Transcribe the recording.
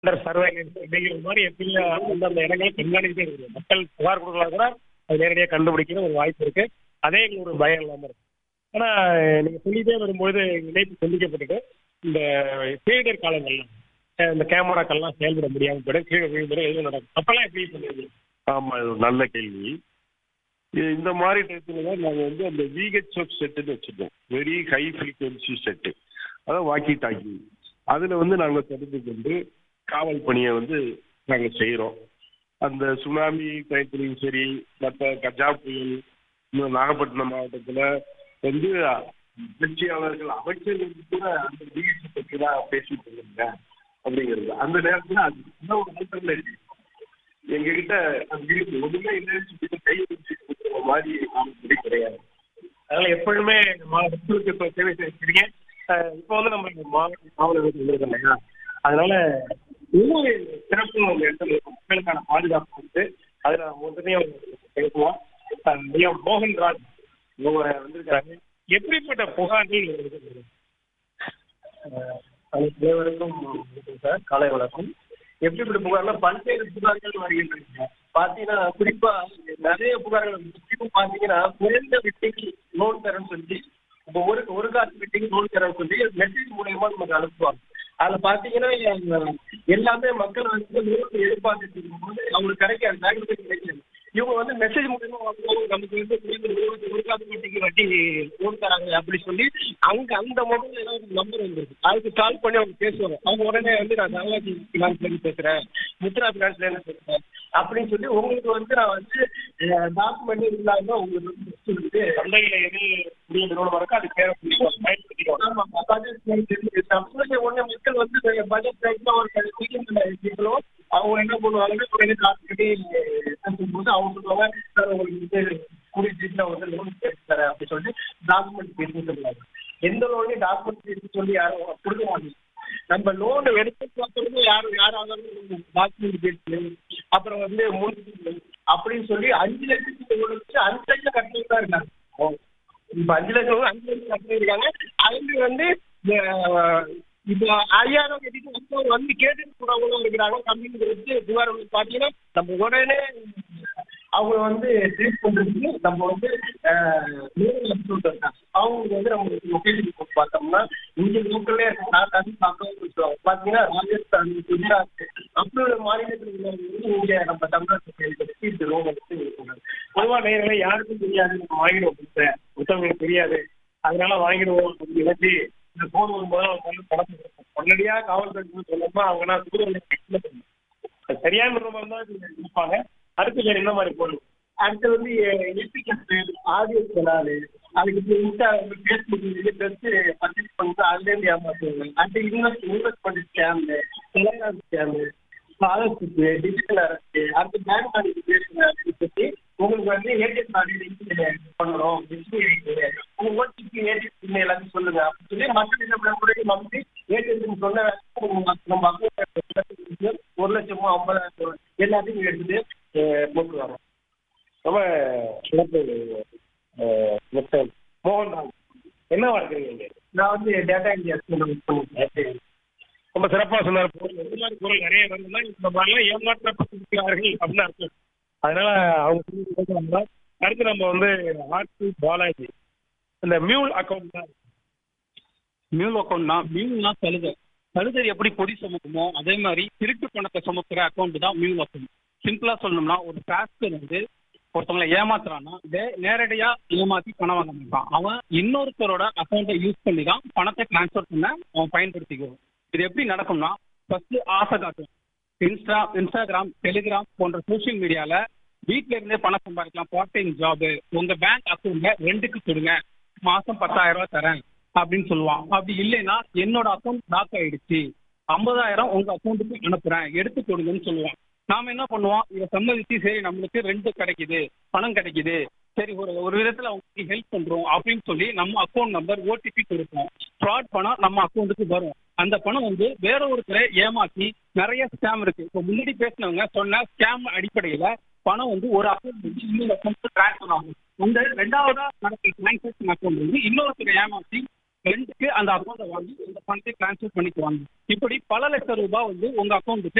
Under surveillance அப்படிங்கிற மாதிரி எப்படியும் அந்தந்த இடங்களை கண்காணிக்கிட்டே இருக்குது மக்கள் புகார் கொடுக்கலாம் கூட அது நேரடியாக கண்டுபிடிக்கிற ஒரு வாய்ப்பு இருக்கு அதே எங்களுக்கு ஒரு பயம் இல்லாமல் இருக்கு ஆனா நீங்க சொல்லிட்டே வரும்போது இணைப்பு துண்டிக்கப்பட்டுட்டு இந்த பேரிடர் காலங்கள்ல அஹ் இந்த கேமராக்கள்லாம் செயல்பட முடியாம போயிடும் கீழே விழுந்துடும் எதுவும் நடக்கும் அப்பெல்லாம் எப்படி பண்ணுவீங்க ஆமா இது ஒரு நல்ல கேள்வி இது இந்த மாதிரி டயத்துல தான் நாங்கள் வந்து அந்த விஹெச்எஃப் செட்டுன்னு வச்சுருக்கோம் வெரி ஹை ஃப்ரீக்வன்சி செட்டு அதான் வாக்கி டாக்கி அதில் வந்து நாங்கள் தொடர்பு கொண்டு காவல் பணியை வந்து நாங்கள் செய்கிறோம் அந்த சுனாமி டயத்துலையும் சரி மற்ற கஜா புயல் இன்னும் நாகப்பட்டினம் மாவட்டத்தில் வந்து கட்சியாளர்கள் அமைச்சர்கள் கூட அந்த விஹெச்எஃப் பற்றி தான் பேசிட்டு இருந்தாங்க அப்படிங்கிறது அந்த நேரத்தில் அது இன்னும் ஒரு ஆல்டர்னேட்டிவ் எங்ககிட்ட அது இருக்கு ஒண்ணுமே இல்லைன்னு சொல்லிட்டு கை வச்சு கொடுக்குற மாதிரி நாம கிடையாது அதனால எப்பொழுதுமே மா- மக்களுக்கு இப்போ சேவை செய்யறீங்க அஹ் இப்போ வந்து நம்ம மாவட்ட காவலர் வந்திருக்கோம் இல்லையா அதனால இன்னொரு சிறப்பு ஒரு இடத்துல இருக்கும். மக்களுக்கான பாதுகாப்பு வந்து அதுல முதலே பேசுவோம் அஹ் ஐயா மோகன்ராஜ் இவங்க வந்திருக்காங்க எப்படிப்பட்ட புகார்கள் உங்களுக்கு வருது? அஹ் அனைவருக்கும் வணக்கம் சார் காலை வணக்கம் எப்படிப்பட்ட புகார்னா பல்வேறு புகார்கள் வருகின்றன பாத்தீங்கன்னா குறிப்பா நிறைய புகார்கள் முக்கியமா பாத்தீங்கன்னா குறைந்த விட்டிக்கு லோன் தரேன்னு சொல்லி இப்போ ஒரு ஒரு காசு விட்டிக்கு லோன் தரேன்னு சொல்லி மெசேஜ் மூலியமா நமக்கு அனுப்புவாங்க அதுல பாத்தீங்கன்னா அஹ், எல்லாமே மக்கள் வந்து லோன் எதிர்பார்த்துட்டு இருக்கும்போது அவங்களுக்கு கிடைக்காது சாக்ரிஃபைஸ் கிடைக்காது இவங்க வந்து மெசேஜ் மூலியமா வாங்குவாங்க நமக்கு வந்து குறைந்த இருபது ஒரு காசு வட்டிக்கு வட்டி லோன் தராங்க அப்படி சொல்லி அங்க அந்த மொபைல் ஏதாவது நம்பர் வந்துருக்கு அதுக்கு கால் பண்ணி அவங்க பேசுவாங்க அவங்க உடனே வந்து நான் தனராஜி ஃபினான்ஸ்ல இருந்து பேசுறேன் முத்ரா ஃபினான்ஸ்ல இருந்து பேசுறேன் அப்படின்னு சொல்லி உங்களுக்கு வந்து நான் வந்து டாக்குமெண்ட் இல்லாம உங்களுக்கு வந்து list இருக்குது சந்தையில எது புதிய நிறுவனம் இருக்கோ அது தேவை பயன்படுத்திக்கணும் ஆமா, budget price இருக்கு. suppose உடனே மக்கள் வந்து பட்ஜெட் பிரைஸ்ல ஒரு சீக்கிரம் இருக்கணும் அவங்க என்ன பண்ணுவாங்க உடனே காசு கட்டி பேசும்போது அவங்க சொல்லுவாங்க சார் உங்களுக்கு வந்து கூடிய சீக்கிரம் வந்து லோன் கேட்டு தரேன் அப்படின்னு சொல்லிட்டு டாக்குமெண்ட் பேசி சொல்லுவாங்க எந்த லோனையும் டாக்குமெண்ட் பேசி சொல்லி யாரும் கொடுக்க மாட்டாங்க நம்ம லோன் எடுத்து பார்க்கறது யாரும் யாராவது டாக்குமெண்ட் பேசி அப்புறம் வந்து மூணு அப்படின்னு சொல்லி அஞ்சு லட்சத்துக்கு லோன் வச்சு அஞ்சு லட்சம் கட்டிட்டு தான் இருக்காங்க இப்ப அஞ்சு லட்சம் அஞ்சு லட்சம் கட்டிருக்காங்க அதுல வந்து அஹ், இப்போ ஐயாயிரம் கட்டிட்டு வந்து வந்து கேட்டுட்டு போறவங்களும் இருக்கிறாங்க கம்பெனி வச்சு புகார் வந்து பாத்தீங்கன்னா நம்ம உடனே அவங்க வந்து ட்ரீட் பண்றதுக்கு நம்ம வந்து அஹ், நேரில் அனுப்பிச்சு இருக்காங்க அவங்களுக்கு வந்து நம்ம லொக்கேஷன் போட்டு பார்த்தோம்னா இங்க லோக்கல்லே இருக்க நான் தண்ணி பார்க்கவும் சொல்லுவாங்க பாத்தீங்கன்னா ராஜஸ்தான் குஜராத் அப்படி ஒரு மாநிலத்தில் உள்ளவங்க இங்க நம்ம தமிழ்நாட்டு செயல்படுத்தி இந்த லோன் எடுத்து இருக்காங்க பொதுவா நேரங்களை யாருக்கும் தெரியாது நம்ம வாங்கிடுவோம் பணத்தை மற்றவங்களுக்கு தெரியாது அதனால வாங்கிடுவோம் அப்படின்னு நினைச்சு இந்த போன் வரும்போது அவங்க வந்து பணத்தை கொடுப்போம். உடனடியா காவல்துறை சொல்லணுமா அவங்க நான் புது சரியான நிறுவனம் தான் இது இருப்பாங்க அடுத்து வேற என்ன மாதிரி போகணும் அடுத்து வந்து எபிகேஷன் ஆடியோ கனாலு அதுக்கு இன்ஸ்டா ஃபேஸ்புக் ட்ரெஸ் பர்ச்சேஸ் பண்ணிட்டு அதுலேருந்து ஏமாத்துவாங்க அடுத்து invest investment scam Telegram scam scholarship digital arrest அடுத்து பேங்க் மானிஃபிகேஷன் அப்படின்னு சொல்லி உங்களுக்கு வந்து ஏடிஎம் கார்டு பண்ணணும் உங்க ஓடிபி ஏடிஎம் எல்லாத்தையும் சொல்லுங்க அப்படின்னு சொல்லி மக்கள் என்ன பண்ண முறைக்கு நம்பி ஏடிஎம் சொன்ன உங்க நம்ம அக்கௌண்ட் ஒரு லட்சமோ ஐம்பதாயிரம் எல்லாத்தையும் எடுத்துட்டு அஹ், போட்டுருவாங்க ரொம்ப சிறப்பு அஹ், மிஸ்டர் மோகன்ராஜ் என்ன இருக்கிறீங்க இங்க நான் வந்து டேட்டா இந்தியா பண்ணிருக்கேன் ரொம்ப சிறப்பா சொன்னார் பொருள் இந்த மாதிரி பொருள் நிறைய வருதுன்னா இந்த மாதிரிலாம் ஏமாற்றப்பட்டிருக்கிறார்கள் அப்படின்னு அர்த்தம் அதனால அவங்க சொல்லி கேட்கறாங்க. அடுத்து நம்ம வந்து ஆர்டி பாலாஜி இந்த மியூல் அக்கௌண்ட் தான் மியூல் அக்கௌண்ட்னா மியூல்னா சலுகை சலுகை எப்படி பொடி சுமக்குமோ அதே மாதிரி திருட்டு பணத்தை சுமக்கிற அக்கௌண்ட் தான் மியூல் அக்கௌண்ட் சிம்பிளா சொல்லணும்னா ஒரு டாஸ்கர் வந்து ஒருத்தவங்களை ஏமாத்துறான்னா இதே நேரடியா ஏமாத்தி பணம் வாங்க மாட்டான் அவன் இன்னொருத்தரோட அக்கௌண்ட்டை யூஸ் பண்ணி தான் பணத்தை டிரான்ஸ்ஃபர் பண்ண அவன் பயன்படுத்திக்குவான் இது எப்படி நடக்கும்னா ஃபர்ஸ்ட் ஆசை காட்டும் இன்ஸ்டா இன்ஸ்டாகிராம் டெலிகிராம் போன்ற சோஷியல் மீடியால வீட்ல இருந்தே பணம் சம்பாதிக்கலாம் பார்ட் டைம் ஜாப் உங்க பேங்க் அக்கௌண்ட்ல ரெண்டுக்கு கொடுங்க மாசம் பத்தாயிரம் ரூபாய் தரேன் அப்படின்னு சொல்லுவான் அப்படி இல்லைன்னா என்னோட அக்கௌண்ட் பிளாக் ஆயிடுச்சு ஐம்பதாயிரம் உங்க அக்கௌண்ட்டுக்கு அனுப்புறேன் எடுத்து கொடுங்கன்னு சொல்லுவான் நாம என்ன பண்ணுவோம் இதை சம்மதிச்சு சரி நம்மளுக்கு ரெண்டு கிடைக்குது பணம் கிடைக்குது சரி ஒரு ஒரு விதத்துல அவங்களுக்கு ஹெல்ப் பண்றோம் அப்படின்னு சொல்லி நம்ம அக்கௌண்ட் நம்பர் ஓடிபி கொடுப்போம் ஃப்ராட் பணம் நம்ம அக்கௌண்ட்டுக்கு வரும் அந்த பணம் வந்து வேற ஒருத்தரை ஏமாத்தி நிறைய ஸ்கேம் இருக்கு இப்போ முன்னாடி பேசினவங்க சொன்ன ஸ்கேம் அடிப்படையில பணம் வந்து ஒரு அக்கௌண்ட் வந்து இன்னொரு அக்கௌண்ட் டிரான்ஸ்ஃபர் ஆகும் அந்த ரெண்டாவதா நடக்கிற டிரான்சாக்ஷன் அக்கௌண்ட் வந்து இன்னொருத்தரை ஏமாத்தி ஃப்ரெண்டுக்கு அந்த அக்கௌண்ட்டை வாங்கி இந்த பணத்தை ட்ரான்ஸ்ஃபர் பண்ணிக்குவாங்க இப்படி பல லட்சம் ரூபாய் வந்து உங்க அக்கௌண்ட்டுக்கு